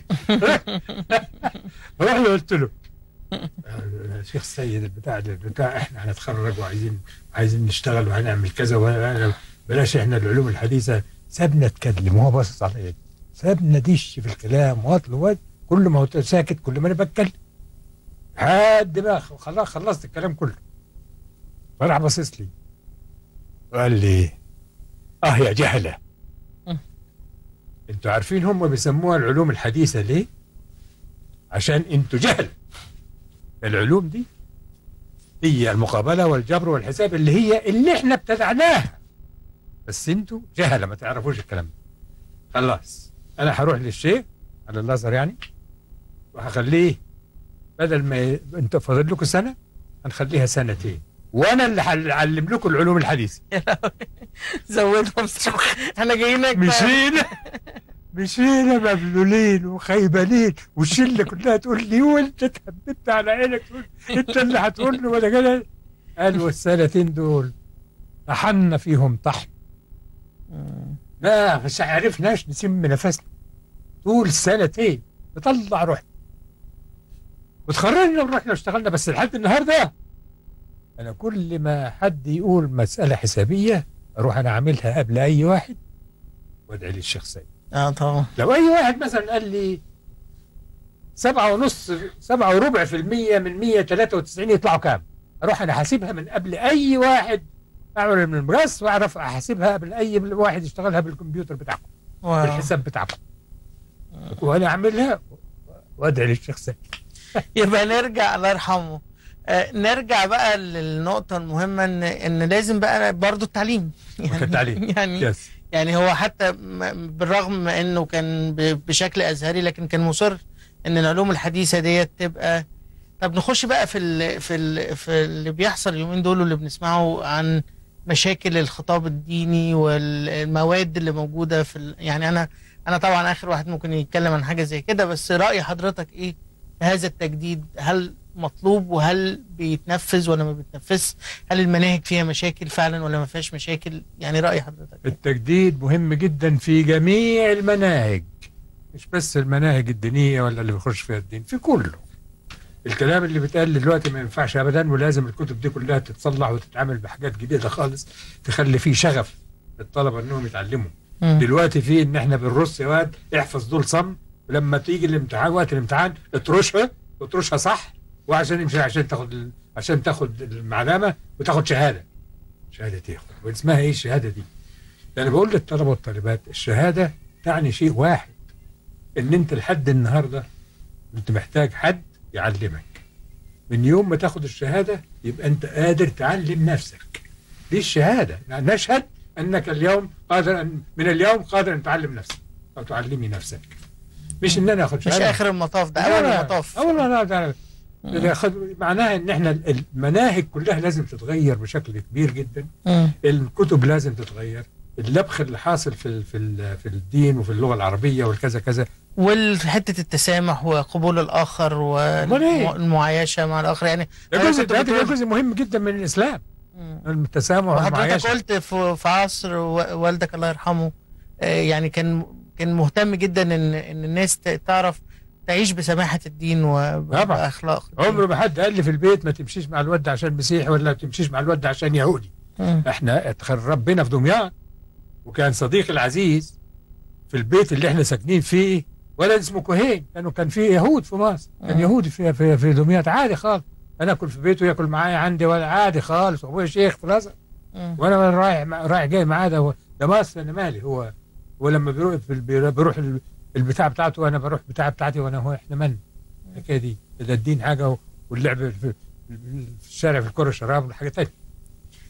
فرحنا قلت له الشيخ السيد البتاع البتاع احنا هنتخرج وعايزين عايزين نشتغل وهنعمل كذا وأنا- بلاش احنا العلوم الحديثه سابنا اتكلم وهو باصص عليا سابنا دش في الكلام واطل واد كل ما هو ساكت كل ما انا بتكلم لحد ما خلاص خلصت الكلام كله فراح باصص لي وقال لي اه يا جهله م. انتوا عارفين هم بيسموها العلوم الحديثه ليه؟ عشان انتوا جهل العلوم دي هي المقابله والجبر والحساب اللي هي اللي احنا ابتدعناها بس انتوا جهله ما تعرفوش الكلام ده خلاص انا هروح للشيخ على الازهر يعني وهخليه بدل ما ي... انت فاضل لكم سنه هنخليها سنتين وانا اللي هعلم لكم العلوم الحديثه زودهم سنة. احنا جايينك مشينا مشينا مبلولين وخيبانين والشله كلها تقول لي وانت اتهببت على عينك تقول انت اللي هتقول له ولا كده قالوا السنتين دول طحنا فيهم طحن ما مش عرفناش نسم نفسنا طول سنتين نطلع روحنا وتخرجنا ورحنا واشتغلنا بس لحد النهارده انا كل ما حد يقول مساله حسابيه اروح انا اعملها قبل اي واحد وادعي للشيخ سيد اه طبعا لو اي واحد مثلا قال لي سبعة ونص سبعة وربع في المية من 193 يطلعوا كام؟ اروح انا حاسبها من قبل اي واحد اعمل من المقص واعرف احاسبها قبل اي واحد يشتغلها بالكمبيوتر بتاعكم واو. بالحساب بتاعكم وانا اعملها وادعي للشيخ سيد يبقى نرجع الله يرحمه آه نرجع بقى للنقطة المهمة ان ان لازم بقى برضو التعليم يعني التعليم. يعني يس يعني هو حتى م- بالرغم من انه كان ب- بشكل ازهري لكن كان مصر ان العلوم الحديثه ديت تبقى طب نخش بقى في ال في ال في اللي بيحصل اليومين دول واللي بنسمعه عن مشاكل الخطاب الديني والمواد اللي موجوده في ال يعني انا انا طبعا اخر واحد ممكن يتكلم عن حاجه زي كده بس راي حضرتك ايه في هذا التجديد هل مطلوب وهل بيتنفذ ولا ما بيتنفذش هل المناهج فيها مشاكل فعلا ولا ما فيهاش مشاكل يعني راي حضرتك إيه؟ التجديد مهم جدا في جميع المناهج مش بس المناهج الدينية ولا اللي بيخش فيها الدين في كله الكلام اللي بيتقال دلوقتي ما ينفعش ابدا ولازم الكتب دي كلها تتصلح وتتعامل بحاجات جديده خالص تخلي فيه شغف للطلبه انهم يتعلموا مم. دلوقتي في ان احنا بنرص يا واد احفظ دول صم ولما تيجي الامتحان وقت الامتحان اطرشها واطرشها صح وعشان يمشي عشان تاخد ال- عشان تاخد المعلمه وتاخد شهاده شهاده ايه يا اخوان؟ واسمها ايه الشهاده دي؟ انا بقول للطلبه والطالبات الشهاده تعني شيء واحد ان انت لحد النهارده انت محتاج حد يعلمك من يوم ما تاخد الشهاده يبقى انت قادر تعلم نفسك دي الشهاده يعني نشهد انك اليوم قادر أن من اليوم قادر ان تعلم نفسك او تعلمي نفسك مش ان انا اخد مش شهاده اخر المطاف ده اول المطاف اول لا لا لا خد- معناها ان احنا المناهج كلها لازم تتغير بشكل كبير جدا مم. الكتب لازم تتغير اللبخ اللي حاصل في ال- في ال- في الدين وفي اللغه العربيه والكذا كذا وحته التسامح وقبول الاخر أمال إيه؟ والمعايشه مع الاخر يعني ده أنا جزء كنت ده بتقول- جزء مهم جدا من الاسلام مم. التسامح وحضرتك والمعايشه قلت في في عصر و- والدك الله يرحمه آه، يعني كان كان مهتم جدا ان ان الناس ت- تعرف تعيش بسماحه الدين وباخلاق الدين. عمره ما حد قال لي في البيت ما تمشيش مع الواد ده عشان مسيحي ولا ما تمشيش مع الواد ده عشان يهودي مم. احنا اتخ- ربنا في دمياط وكان صديقي العزيز في البيت اللي احنا ساكنين فيه ولد اسمه كوهين لانه كان في يهود في مصر كان مم. يهودي في في, في دمياط عادي خالص انا اكل في بيته ياكل معايا عندي ولا عادي خالص وابويا شيخ في الازهر مم. وانا رايح مع- رايح جاي معاه ده هو- ده مصر انا مالي هو ولما بيروح في البي- بيروح ال- البتاع بتاعته وانا بروح بتاع بتاعتي وانا هو احنا من الحكايه دي ده الدين حاجه واللعب في, في الشارع في الكره شراب وحاجه ثانيه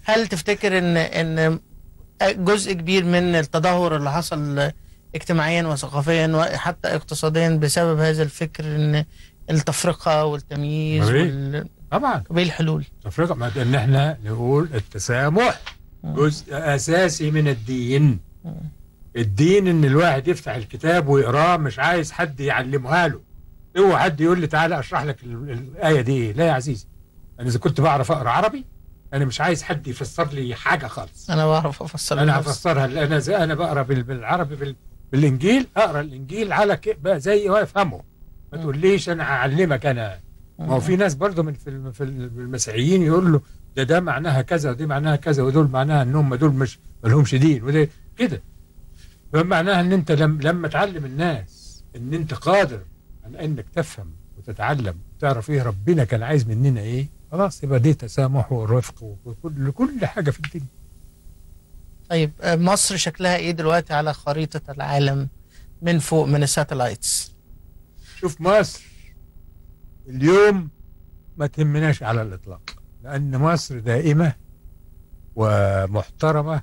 هل تفتكر ان ان جزء كبير من التدهور اللي حصل اجتماعيا وثقافيا وحتى اقتصاديا بسبب هذا الفكر ان التفرقه والتمييز طبيعي. وال... طبعا طب ايه الحلول؟ تفرقة ما ان احنا نقول التسامح جزء اساسي من الدين الدين ان الواحد يفتح الكتاب ويقراه مش عايز حد يعلمها له اوعى حد يقول لي تعالى اشرح لك ال- الايه دي ايه لا يا عزيزي انا اذا كنت بعرف اقرا عربي انا مش عايز حد يفسر لي حاجه خالص انا بعرف افسر انا لنفسي. هفسرها انا زي انا بقرا بال- بالعربي بال- بالانجيل اقرا الانجيل على ك- بقى زي وافهمه ما مم. تقوليش انا هعلمك انا ما هو في ناس برضه من في الم- في المسيحيين يقول له ده ده معناها كذا ودي معناها كذا ودول معناها ان هم دول مش ما لهمش دين وده كده فمعناها ان انت لم لما تعلم الناس ان انت قادر على انك تفهم وتتعلم وتعرف ايه ربنا كان عايز مننا ايه خلاص يبقى دي تسامح ورفق وكل كل حاجه في الدنيا طيب آه، مصر شكلها ايه دلوقتي على خريطه العالم من فوق من الساتلايتس؟ شوف مصر اليوم ما تهمناش على الاطلاق لان مصر دائمه ومحترمه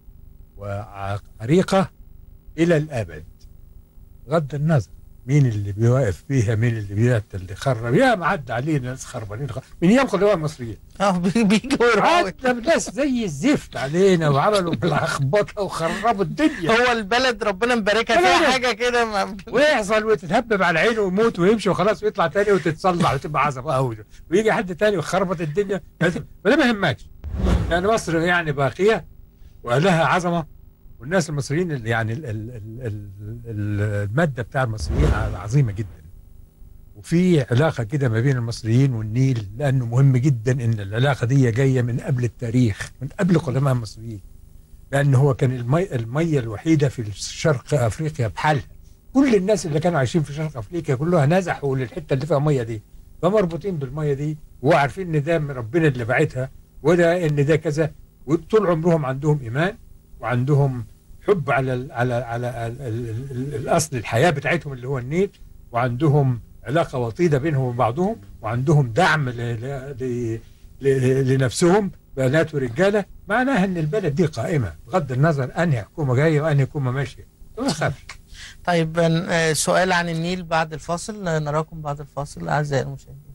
وعريقه الى الابد بغض النظر مين اللي بيوقف فيها مين اللي بيات اللي خرب يا ما عدى علينا ناس خربانين خ- من ايام خلوها المصريين اه بي- بيجوا يروحوا عدى ناس زي الزفت علينا وعملوا بالخبطه وخربوا الدنيا هو البلد ربنا مباركها فيها بلد. حاجه كده ما- ويحصل وتتهبب على عينه ويموت ويمشي وخلاص ويطلع تاني وتتصلح وتبقى عظمه قوي ويجي حد تاني ويخربط الدنيا فده ما يهمكش يعني مصر يعني باقيه ولها عظمه والناس المصريين اللي يعني ال ال ال ال ال الماده بتاع المصريين عظيمه جدا وفي علاقه كده ما بين المصريين والنيل لانه مهم جدا ان العلاقه دي جايه من قبل التاريخ من قبل قدماء المصريين لان هو كان المي الميه الوحيده في شرق افريقيا بحالها كل الناس اللي كانوا عايشين في شرق افريقيا كلها نزحوا للحته اللي فيها ميه دي فمربوطين بالميه دي وعارفين ان ده من ربنا اللي بعتها وده ان ده كذا وطول عمرهم عندهم ايمان وعندهم حب على ال على على ال ال ال ال الاصل الحياه بتاعتهم اللي هو النيل وعندهم علاقه وطيده بينهم وبعضهم وعندهم دعم ل ل ل ل لنفسهم بنات ورجاله معناها ان البلد دي قائمه بغض النظر انهي حكومه جايه وانهي حكومه ماشيه ما تخافش طيب آه، سؤال عن النيل بعد الفاصل آه، نراكم بعد الفاصل اعزائي المشاهدين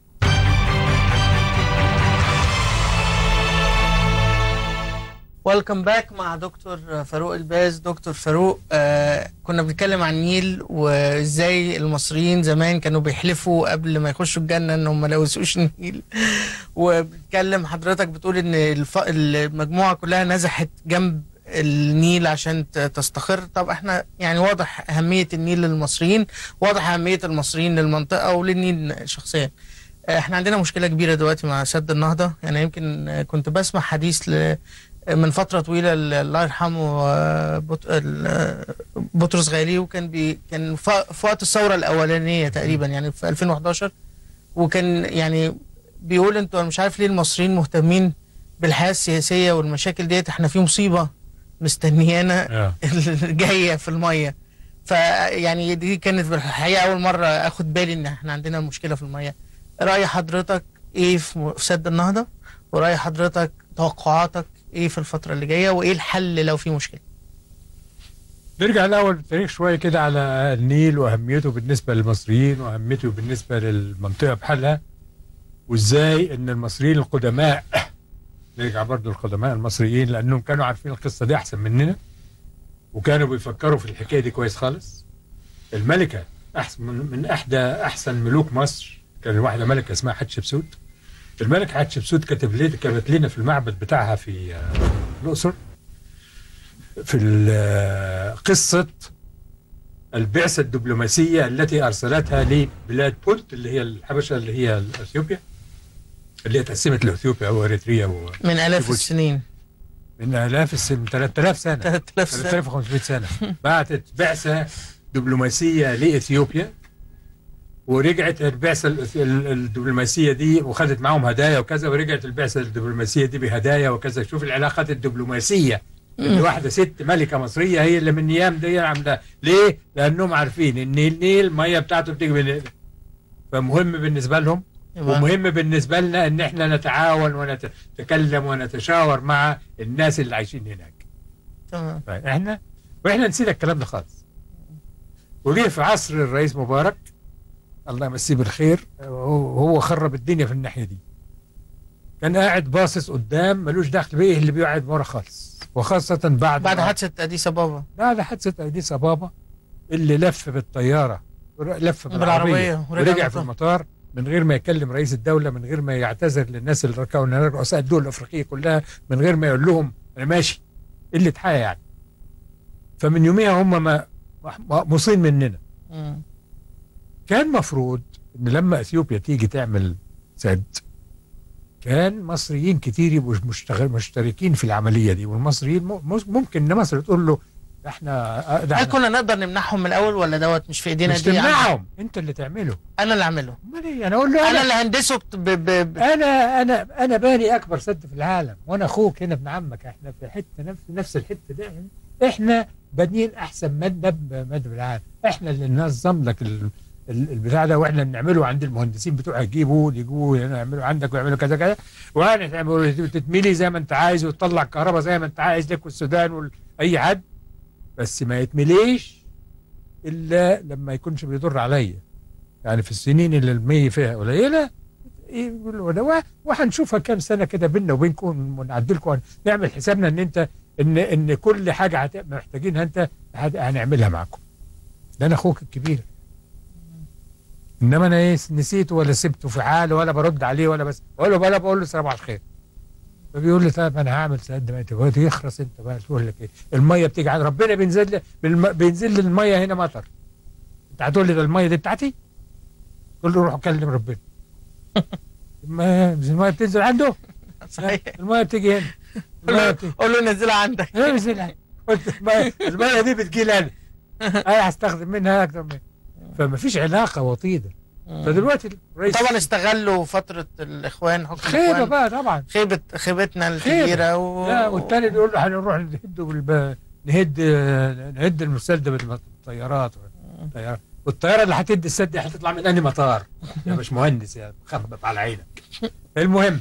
ويلكم باك مع دكتور فاروق الباز دكتور فاروق آه كنا بنتكلم عن النيل وازاي المصريين زمان كانوا بيحلفوا قبل ما يخشوا الجنه ان هم ما لوثوش النيل وبتكلم حضرتك بتقول ان الف... المجموعه كلها نزحت جنب النيل عشان ت- تستقر طب احنا يعني واضح اهميه النيل للمصريين واضح اهميه المصريين للمنطقه وللنيل شخصيا احنا عندنا مشكله كبيره دلوقتي مع سد النهضه يعني يمكن آه، كنت بسمع حديث ل... من فتره طويله ال- الله يرحمه آه، بط... ال- آه، بطرس غالي وكان بي... كان ف... في وقت الثوره الاولانيه تقريبا يعني في 2011 وكان يعني بيقول انتوا أنا مش عارف ليه المصريين مهتمين بالحياه السياسيه والمشاكل ديت احنا في مصيبه مستنيانا آه. اللي جايه في الميه فيعني دي كانت بالحقيقه اول مره اخد بالي ان احنا عندنا مشكله في الميه راي حضرتك ايه في م- في سد النهضه وراي حضرتك توقعاتك ايه في الفتره اللي جايه وايه الحل لو في مشكله نرجع الاول بالتاريخ شويه كده على النيل واهميته بالنسبه للمصريين واهميته بالنسبه للمنطقه بحالها وازاي ان المصريين القدماء نرجع برضو القدماء المصريين لانهم كانوا عارفين القصه دي احسن مننا وكانوا بيفكروا في الحكايه دي كويس خالص الملكه احسن من, من احدى احسن ملوك مصر كان واحده ملكه اسمها حتشبسوت الملكه حتشبسوت كتب لنا كتبت لنا في المعبد بتاعها في آه، الاقصر في ال- قصة البعثة الدبلوماسية التي أرسلتها لبلاد بولت اللي هي الحبشة اللي هي أثيوبيا اللي هي تقسمت لأثيوبيا وأريتريا و- من الاف جيبوتي. السنين من آلاف السنين 3000 سنة 3000 سنه 3500 سنة بعتت بعثة دبلوماسية لإثيوبيا ورجعت البعثة الأث- ال- الدبلوماسية دي وخدت معاهم هدايا وكذا ورجعت البعثة الدبلوماسية دي بهدايا وكذا شوف العلاقات الدبلوماسية اللي واحدة ست ملكة مصرية هي اللي من ايام دي عاملة ليه؟ لأنهم عارفين إن النيل المية بتاعته بتيجي من فمهم بالنسبة لهم يبقى- ومهم بالنسبه لنا ان احنا نتعاون ونتكلم ونتشاور مع الناس اللي عايشين هناك تمام احنا واحنا نسينا الكلام ده خالص وجه في عصر الرئيس مبارك الله يمسيه بالخير هو هو خرب الدنيا في الناحيه دي كان قاعد باصص قدام ملوش دخل بايه اللي بيقعد ورا خالص وخاصه بعد بعد حادثه اديس ابابا بعد حادثه اديس ابابا اللي لف بالطياره لف بالعربية بالعربيه ورجع ورجع في المطار. المطار من غير ما يكلم رئيس الدوله من غير ما يعتذر للناس اللي ركبوا رؤساء الدول الافريقيه كلها من غير ما يقول لهم انا ماشي قله حياه يعني فمن يوميها هم ما مقموصين مننا مم. كان مفروض ان لما اثيوبيا تيجي تعمل سد كان مصريين كتير يبقوا مشتغل مشتركين في العمليه دي والمصريين م- ممكن ان مصر تقول له احنا ده هل احنا كنا نقدر نمنعهم من الاول ولا دوت مش في ايدينا مش دي يعني تمنعهم انت اللي تعمله انا اللي اعمله امال ايه انا اقول له انا انا اللي هندسه بت- ب... ب... ب... انا انا انا باني اكبر سد في العالم وانا اخوك هنا ابن عمك احنا في حته نفس نفس الحته دي احنا بانيين احسن ماده ماده في العالم احنا اللي ننظم لك ال- ال- البتاع ده واحنا اللي نعمله عند المهندسين بتوعك يجيبوا يجيبوا هنا يعملوا عندك ويعملوا كذا كذا وانا تعمل تتملي زي ما انت عايز وتطلع كهرباء زي ما انت عايز لك والسودان واي حد بس ما يتمليش الا لما يكونش بيضر عليا يعني في السنين اللي المية فيها قليله يقولوا ده و- وهنشوفها كام سنه كده بينا وبينكم ونعدلكم نعمل حسابنا ان انت ان ان كل حاجه هت- محتاجينها انت هت- هنعملها معاكم ده انا اخوك الكبير انما انا ايه نسيته ولا سبته في حاله ولا برد عليه ولا بس ولا ولا بقول له صباح الخير فبيقول لي طيب انا هعمل سد ما انت قلت يخرس انت بقى تقول لك ايه الميه بتيجي عند ربنا بينزل لي بالم... بينزل لي الميه هنا مطر انت هتقول لي ده الميه دي بتاعتي قول له روح كلم ربنا ما الميه بتنزل عنده صحيح الميه بتيجي هنا الميه بتيجي قول له نزلها عندك ايه بتنزل قلت الميه الميه دي بتجي لي انا انا هستخدم منها اكتر منها فما فيش علاقه وطيده فدلوقتي الرئيس طبعا استغلوا فتره الاخوان حكم خيبه الاخوان بقى طبعا خيبه خيبتنا خيبة. الكبيره و... لا والتاني بيقول له هنروح نهد بالب... نهد نهد المسد بالطيارات الطيارات والطياره اللي هتدي السد دي هتطلع من انهي مطار يا باش مهندس يا مخبب على عينك المهم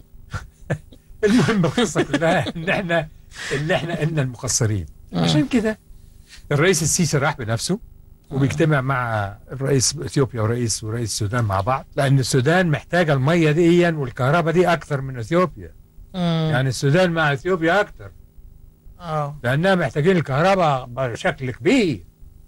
المهم القصه كلها ان احنا ان احنا ان المقصرين عشان كده الرئيس السيسي راح بنفسه وبيجتمع مع الرئيس اثيوبيا ورئيس ورئيس السودان مع بعض لان السودان محتاجه الميه دي والكهرباء دي اكثر من اثيوبيا مم. يعني السودان مع اثيوبيا اكثر اه لانها محتاجين الكهرباء بشكل كبير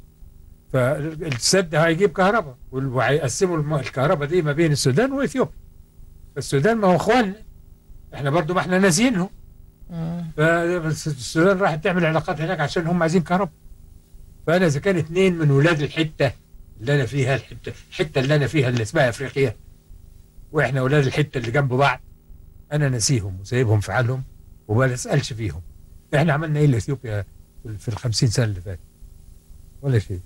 فالسد هيجيب كهرباء وال- وهيقسموا الم- الكهرباء دي ما بين السودان واثيوبيا السودان ما هو اخواننا احنا برضو ما احنا ناسينهم مم. فبس السودان راحت تعمل علاقات هناك عشان هم عايزين كهرباء فانا اذا كان اثنين من ولاد الحته اللي انا فيها الحته الحته اللي انا فيها اللي اسمها افريقيا واحنا ولاد الحته اللي جنب بعض انا ناسيهم وسايبهم في حالهم وما بسالش فيهم احنا عملنا ايه لاثيوبيا في- في ال 50 سنه اللي فاتت ولا شيء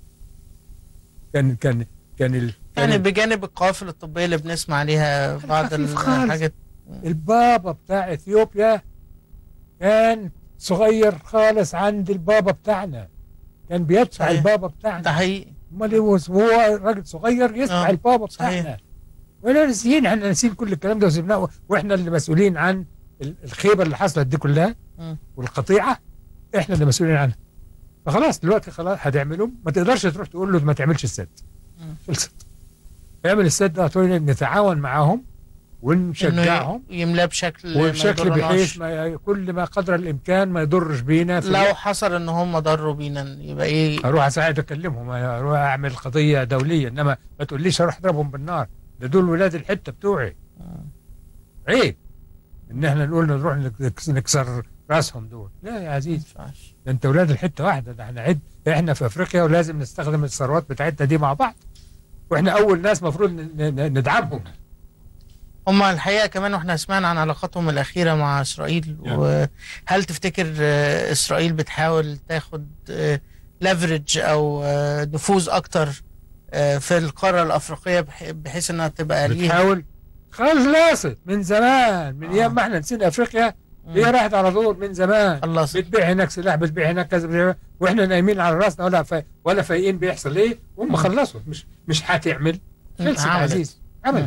كان كان كان ال... كان يعني بجانب القوافل الطبيه اللي بنسمع عليها بعض خفيف خالص. الحاجات البابا بتاع اثيوبيا كان صغير خالص عند البابا بتاعنا كان بيدفع صحيح. البابا ده بتاعنا حقيقي امال إيه هو هو راجل صغير يدفع آه، البابا صحيح. بتاعنا ولا ناسيين احنا ناسيين كل الكلام ده وسيبناه واحنا اللي مسؤولين عن ال- الخيبه اللي حصلت دي كلها مم. والقطيعه احنا اللي مسؤولين عنها فخلاص دلوقتي خلاص هتعملوا ما تقدرش تروح تقول له ما تعملش السد مم. خلصت اعمل السد ده هتقول لي نتعاون معاهم ونشجعهم انه يملاه بشكل ما وبشكل يضرناش. بحيث ما كل ما قدر الامكان ما يضرش بينا في لو حصل ان هم ضروا بينا يبقى ايه اروح اساعد اكلمهم اروح اعمل قضيه دوليه انما ما تقوليش اروح اضربهم بالنار ده دول ولاد الحته بتوعي عيب ان احنا نقول نروح نكس- نكسر راسهم دول لا يا عزيز ينفعش. ده انت ولاد الحته واحده ده احنا عد احنا في افريقيا ولازم نستخدم الثروات بتاعتنا دي مع بعض واحنا اول ناس مفروض ن- ن- ندعمهم هم الحقيقه كمان واحنا سمعنا عن علاقاتهم الاخيره مع اسرائيل نعم. وهل تفتكر آه، اسرائيل بتحاول تاخد ليفرج او آه، نفوذ اكتر آه، في القاره الافريقيه بح- بحيث انها تبقى ليها بتحاول خلصت من زمان من آه. ايام ما احنا نسينا افريقيا هي راحت على طول من زمان خلصت بتبيع هناك سلاح بتبيع هناك كذا بتبيع واحنا نايمين على راسنا ولا في ولا فايقين بيحصل ايه هم مم. خلصوا مش مش هتعمل خلصت يا عملت. عزيز عمل مم.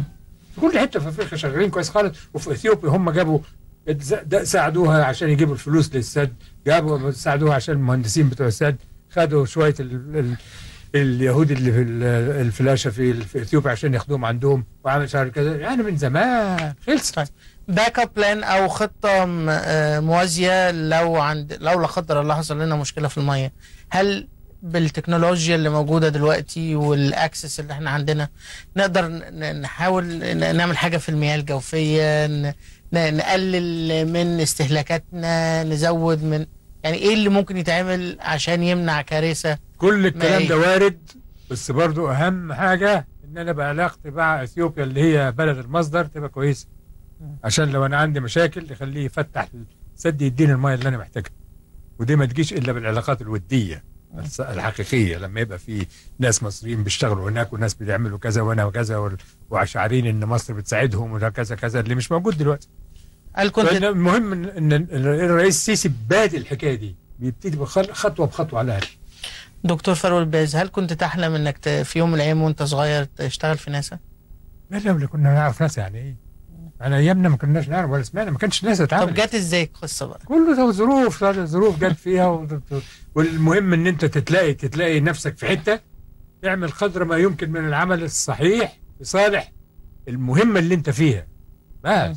في كل حته في افريقيا شغالين كويس خالص وفي اثيوبيا هم جابوا ده ساعدوها عشان يجيبوا الفلوس للسد جابوا ساعدوها عشان المهندسين بتوع السد خدوا شويه ال ال اليهود اللي في ال- الفلاشه في في اثيوبيا عشان ياخدوهم عندهم وعمل شهر كذا يعني من زمان خلصت باك اب بلان او خطه م- آه، موازيه لو عند لو لا قدر الله حصل لنا مشكله في الميه هل بالتكنولوجيا اللي موجوده دلوقتي والاكسس اللي احنا عندنا نقدر ن- نحاول ن- نعمل حاجه في المياه الجوفيه ن- ن- نقلل من استهلاكاتنا نزود من يعني ايه اللي ممكن يتعمل عشان يمنع كارثه كل الكلام ما ده وارد بس برضو اهم حاجه ان انا بقى علاقتي مع اثيوبيا اللي هي بلد المصدر تبقى كويسه عشان لو انا عندي مشاكل يخليه يفتح السد يديني الميه اللي انا محتاجها ودي ما تجيش الا بالعلاقات الوديه الس- الحقيقيه لما يبقى في ناس مصريين بيشتغلوا هناك وناس بيعملوا كذا وانا وكذا وال- وشعارين ان مصر بتساعدهم وده كذا كذا اللي مش موجود دلوقتي هل كنت فإن المهم ان إن الرئيس السيسي بادئ الحكايه دي بيبتدي بخل- خطوه بخطوه على الاقل دكتور فاروق الباز هل كنت تحلم انك ت- في يوم من الايام وانت صغير تشتغل في ناسا؟ لا لا ولا كنا نعرف ناس يعني ايه على ايامنا ما كناش نعرف ولا سمعنا ما كانش ناس طب اتعامل جت ازاي القصه بقى؟ كله ده ظروف ظروف جت فيها و- والمهم ان انت تتلاقي تتلاقي نفسك في حته تعمل قدر ما يمكن من العمل الصحيح لصالح المهمه اللي انت فيها بس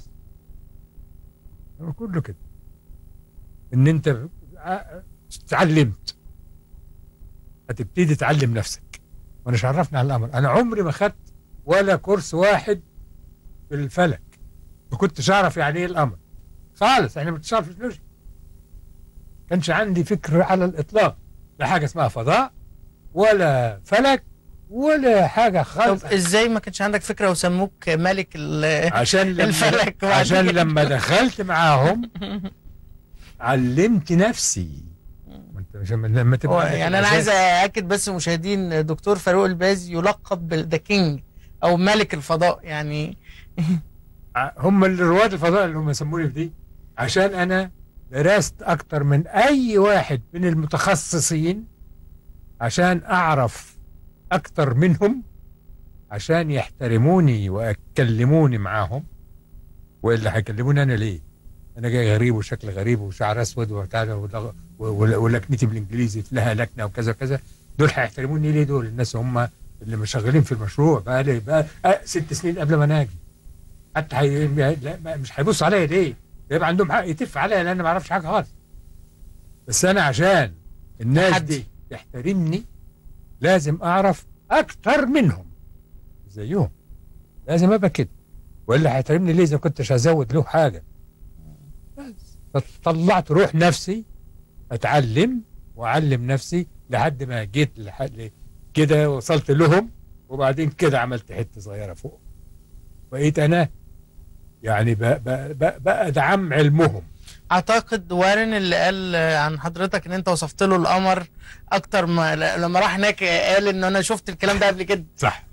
هو كله كده ان انت ع- اتعلمت هتبتدي تعلم نفسك وانا مش عرفني على الامر انا عمري ما خدت ولا كورس واحد في الفلك ما كنتش اعرف يعني ايه الامر خالص احنا بنشتغل في الفيزياء كانش عندي فكر على الاطلاق لا حاجه اسمها فضاء ولا فلك ولا حاجه طب خالص ازاي ما كانش عندك فكره وسموك ملك ال عشان لما الفلك وبعد عشان كده. لما دخلت معاهم علمت نفسي ما انت مش لما هو تبقى عندك يعني انا عايز الأساس. ااكد بس مشاهدين دكتور فاروق الباز يلقب بالذا كينج او ملك الفضاء يعني هم اللي رواد الفضاء اللي هم يسموني في دي عشان انا درست اكتر من اي واحد من المتخصصين عشان اعرف اكتر منهم عشان يحترموني ويكلموني معاهم والا هيكلموني انا ليه؟ انا جاي غريب وشكل غريب وشعر اسود وبتاع ولغ- ول- ولكنتي بالانجليزي لها لكنه وكذا كذا دول هيحترموني ليه دول الناس هم اللي مشغلين في المشروع بقى لي بقى آه ست سنين قبل ما انا اجي حتى هي... لا ما- مش هيبص عليا ليه؟ يبقى عندهم حق يتف عليا لان انا ما اعرفش حاجه خالص بس انا عشان الناس تحدي. دي تحترمني لازم اعرف اكتر منهم زيهم لازم ابقى كده والا هيحترمني ليه اذا كنتش هزود له حاجه بس فطلعت روح نفسي اتعلم واعلم نفسي لحد ما جيت لحد كده وصلت لهم وبعدين كده عملت حته صغيره فوق بقيت انا يعني بقى, بقى, بقى, بقى ادعم علمهم اعتقد وارن اللي قال عن حضرتك ان انت وصفت له القمر اكتر ما لما راح هناك قال ان انا شفت الكلام ده قبل كده صح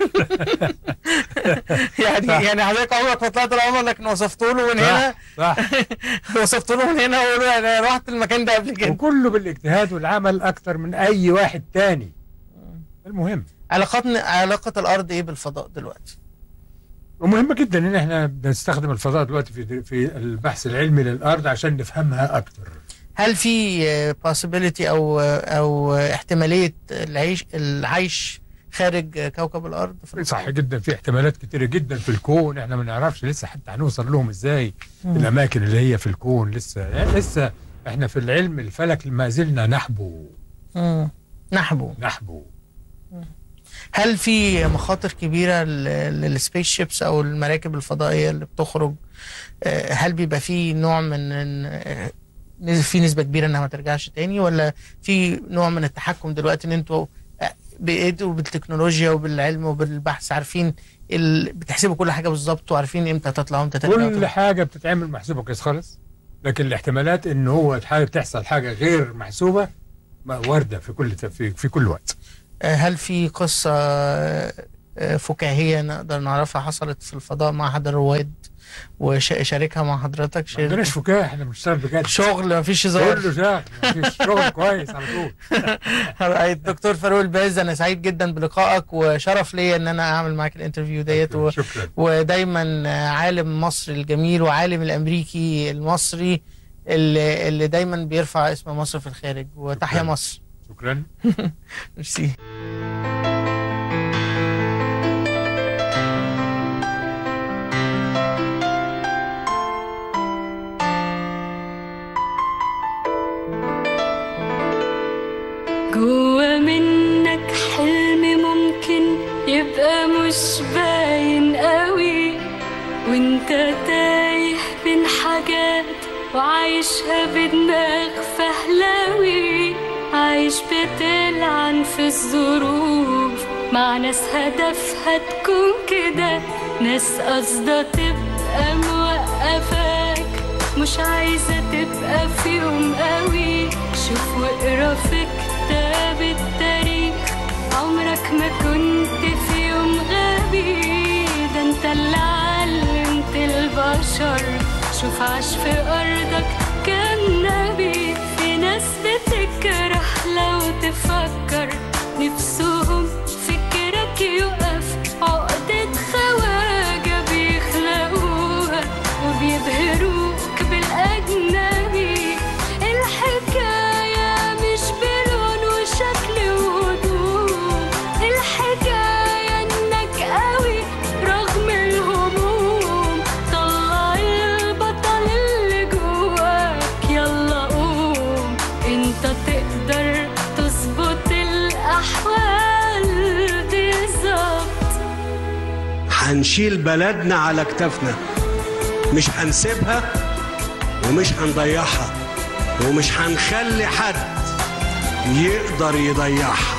يعني صح. يعني حضرتك عمرك ما طلعت القمر لكن وصفت له من هنا صح وصفت له من هنا وقول له انا رحت المكان ده قبل كده وكله بالاجتهاد والعمل اكتر من اي واحد تاني المهم علاقتنا علاقه الارض ايه بالفضاء دلوقتي؟ ومهمة جدا ان احنا بنستخدم الفضاء دلوقتي في في البحث العلمي للارض عشان نفهمها اكتر هل في possibility او او احتماليه العيش العيش خارج كوكب الارض في صح جدا في احتمالات كتيرة جدا في الكون احنا ما نعرفش لسه حتى هنوصل لهم ازاي الاماكن اللي هي في الكون لسه يعني لسه احنا في العلم الفلك ما زلنا نحبو مم. نحبو نحبو هل في مخاطر كبيره للسبيس شيبس او المراكب الفضائيه اللي بتخرج آه، هل بيبقى في نوع من إن- آه، في نسبه كبيره انها ما ترجعش تاني ولا في نوع من التحكم دلوقتي ان انتوا آه، بايدوا بالتكنولوجيا وبالعلم وبالبحث حاجه ال... بتحسبوا كل حاجه بالظبط وعارفين امتى تطلع وامتى ترجع كل حاجة بتتعمل محسوبة كويس خالص لكن الاحتمالات ان هو حاجة تحصل حاجة غير محسوبة ما- واردة في كل في, في كل وقت آه، هل في قصه آه، آه، فكاهيه نقدر نعرفها حصلت في الفضاء مع احد الرواد وشاركها مع حضرتك ما شير- عندناش فكاهه احنا بنشتغل بجد شغل مفيش هزار كله شغل مفيش شغل كويس على طول رايت دكتور فاروق الباز انا سعيد جدا بلقائك وشرف ليا ان انا اعمل معاك الانترفيو ديت و... شكرا ودايما عالم مصر الجميل وعالم الامريكي المصري اللي, اللي دايما بيرفع اسم مصر في الخارج وتحيا شكراً. مصر شكرا ميرسي جوا منك حلم ممكن يبقى مش باين قوي وانت تايه بين حاجات وعايشها بدماغ فهلاوي عايش بتلعن في الظروف مع ناس هدفها تكون كده ناس قصدها تبقى موقفاك مش عايزة تبقى فيهم قوي شوف واقرا في كتاب التاريخ عمرك ما كنت في يوم غبي ده انت اللي علمت البشر شوف عاش في ارضك كان نبي في ناس بتكره لو تفكر نفسهم فكرك يقف عقدة خواجة بيخلقوها وبيبهروك بالأجنبي الحكاية مش بلون وشكل وهدوء الحكاية إنك قوي رغم الهموم طلع البطل اللي جواك يلا قوم انت تقدر تظبط الأحوال بالظبط هنشيل بلدنا على كتافنا مش هنسيبها ومش هنضيعها ومش هنخلي حد يقدر يضيعها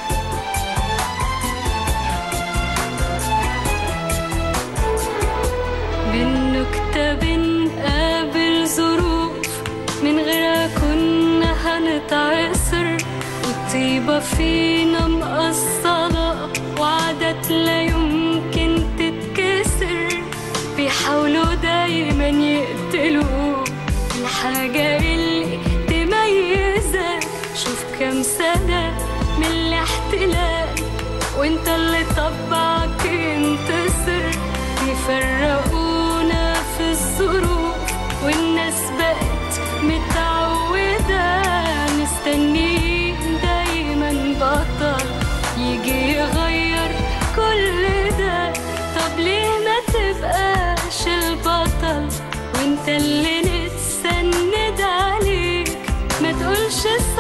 بالنكتة بنقابل ظروف من غيرها كنا هنتعسر والطيبة فينا مقصلة وعادات لا يمكن تتكسر بيحاولوا دايما يقتلوا الحاجة اللي تميزك شوف كام سنة من الاحتلال وانت اللي طبعك ينتصر بيفرقونا في الظروف والناس بقت متعودة مستنيين دايما بطل يجي يغير كل ده طب ليه ما تبقاش البطل وانت اللي نتسند عليك ما تقولش